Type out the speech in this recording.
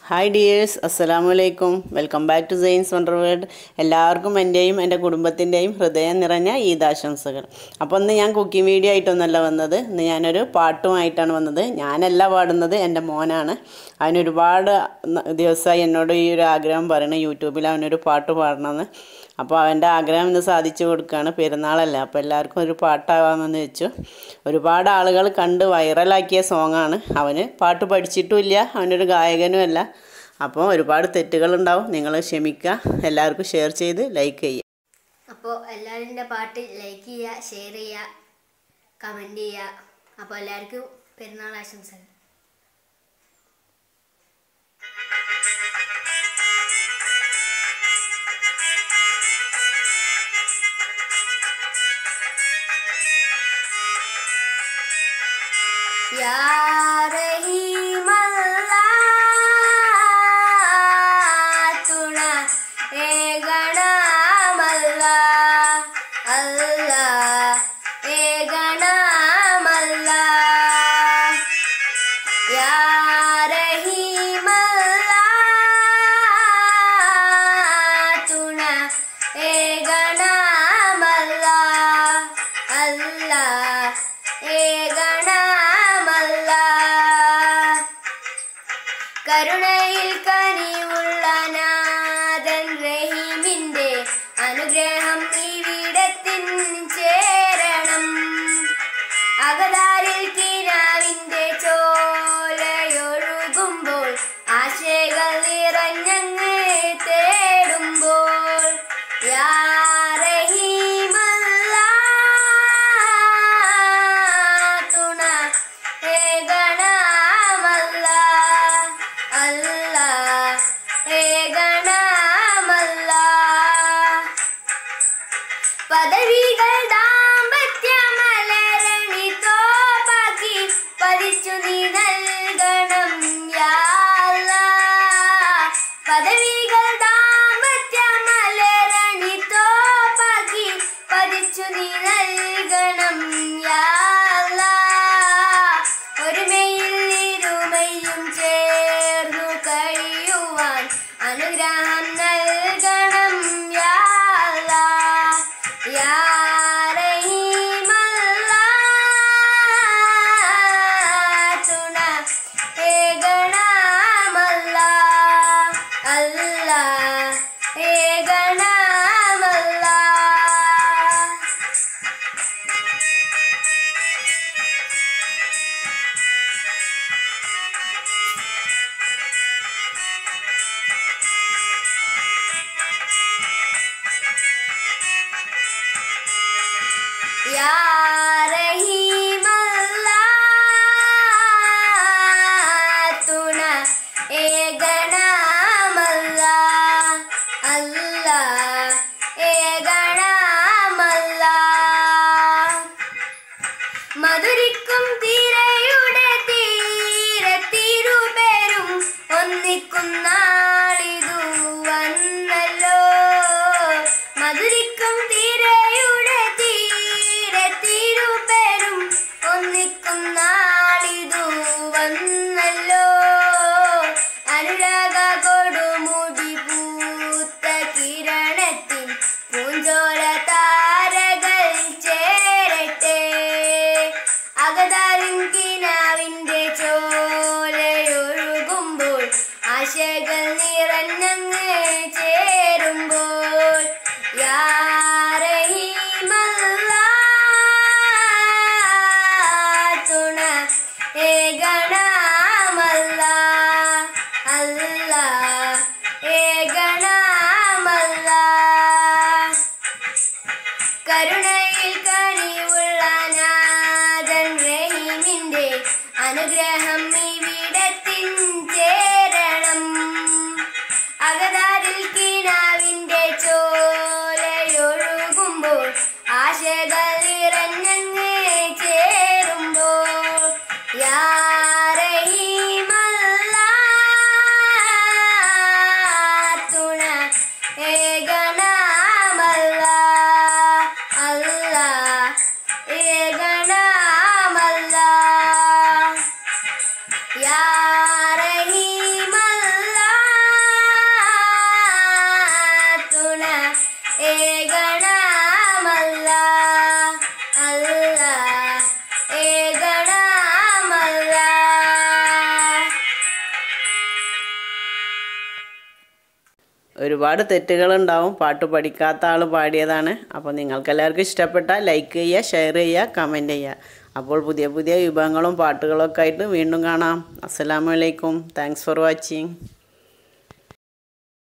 Hi dears അസ്സലാമു അലൈക്കും welcome back to Sain's wonder world എല്ലാവർക്കും എൻ്റെയും എൻ്റെ കുടുംബത്തിൻ്റെയും ഹൃദയം നിറഞ്ഞ ഈദാശംസകൾ അപ്പോൾ ഇന്ന് ഞാൻ കുക്കിംഗ് വീഡിയോ ആയിട്ടൊന്നല്ല വന്നത് ഇന്ന് ഞാനൊരു പാട്ടുമായിട്ടാണ് വന്നത് ഞാനല്ല പാടുന്നത് എൻ്റെ മോനാണ് അവനൊരുപാട് ന- ദിവസമായി എന്നോട് ഈ ഒരു ആഗ്രഹം പറയണം യൂട്യൂബിൽ അവനൊരു പാട്ട് പാടണമെന്ന് അപ്പോൾ അവൻ്റെ ആഗ്രഹം ഇന്ന് സാധിച്ചു കൊടുക്കുകയാണ് പെരുന്നാളല്ലേ അപ്പോൾ എല്ലാവർക്കും ഒരു പാട്ടാവാമെന്ന് വെച്ചു ഒരുപാട് ആളുകൾ കണ്ട് വൈറലാക്കിയ സോങ്ങാണ് അവന് പാട്ട് പഠിച്ചിട്ടുമില്ല അവനൊരു ഗായകനും അല്ല അപ്പോൾ ഒരുപാട് തെറ്റുകളുണ്ടാവും നിങ്ങൾ ക്ഷമിക്കുക എല്ലാവർക്കും ഷെയർ ചെയ്ത് ലൈക്ക് ചെയ്യുക അപ്പോൾ എല്ലാവരും എൻ്റെ പാട്ട് ലൈക്ക് ചെയ്യുക ഷെയർ ചെയ്യുക കമൻറ്റ് ചെയ്യുക അപ്പോൾ എല്ലാവർക്കും പെരുന്നാൾ ആശംസകൾ യാ റഹീമല്ലാ തുണ ഏകണമല്ല അല്ല ഏകണമല്ല യാ റഹീമല്ലാ തുണ ഏകണമല്ല അല്ല ഏകണമല്ല കരുണയിൽ കനിവുള്ള നാഥൻ റഹീമിന്റെ അനുഗ്രഹം ഇവിടത്തിൻ ചേരണം അകതാരിൽ കിനാവിന്റെ ചോലയൊഴുകുമ്പോൾ ആശകൾ നിറഞ്ഞങ്ങ് തേടുമ്പോൾ യാ റഹീമല്ലാ തുണ ഏകണമല്ല അല്ല ഏകണമല്ല പദവികൾ ദാമ്പത്യമലരണി തോപ്പാക്കി പതിച്ചു നീ നൽകണം യാ അല്ലാ. പദവികൾ ദാമ്പത്യമലരണി തോപ്പാക്കി പതിച്ചു നീ നൽകണം യാ അല്ലാ. ഒരുമയിൽ ഇരുമയും ചേർന്നു കഴിയുവാൻ അനുഗ്രഹം നൽകണം യാ അല്ലാ. യാ റഹീമല്ലാ. തുണ ഏകണമല്ല അല്ല ഏകണമല്ല യാ റഹീമല്ലാ തുണ ഏകണമല്ല അല്ല ഏകണമല്ല മധുരിക്കും തീരയുടെ തീരത്തിരുപേരും ഒന്നിക്കുന്ന നാളിതു വന്നല്ലോ മധുരിക്കും തീരയുടെ തീരത്തിരുപേരും ഒന്നിക്കും നാളിതു വന്നല്ലോ അനുരാഗ കൊടുമുടി പൂത്ത കിരണത്തിൻ പൂഞ്ചോല താരകൾ ചേരട്ടെ അകതാരും കിനാവിന്റെ ചോലയൊഴുകുമ്പോൾ ആശകൾ നിറഞ്ഞങ്ങ് ചേരുമ്പോൾ യാ റഹീമല്ലാ തുണ ഏകണമല്ല അല്ല ഏകണമല്ല കരുണയിൽ കനിവുള്ള നാഥൻ റഹീമിന്റെ അനുഗ്രഹം ഇവിടത്തിൻ ചേരണം അകതാരിൽ കിനാവിന്റെ ചോലയൊഴുകുമ്പോൾ ആശകൾ നിറഞ്ഞങ്ങ് ചേരുമ്പോൾ യാ റഹീമല്ലാ തുണ ഏകണമല്ല അല്ല ഏകണമല്ല യാ റഹീമല്ലാ ഒരുപാട് തെറ്റുകളുണ്ടാവും പാട്ട് പഠിക്കാത്ത ആൾ പാടിയതാണ് അപ്പോൾ നിങ്ങൾക്ക് എല്ലാവർക്കും ഇഷ്ടപ്പെട്ടാൽ ലൈക്ക് ചെയ്യുക ഷെയർ ചെയ്യുക കമൻറ്റ് ചെയ്യുക അപ്പോൾ പുതിയ പുതിയ വിഭവങ്ങളും പാട്ടുകളൊക്കെ ആയിട്ട് വീണ്ടും കാണാം അസ്സലാമു അലൈക്കും താങ്ക്സ് ഫോർ വാച്ചിങ്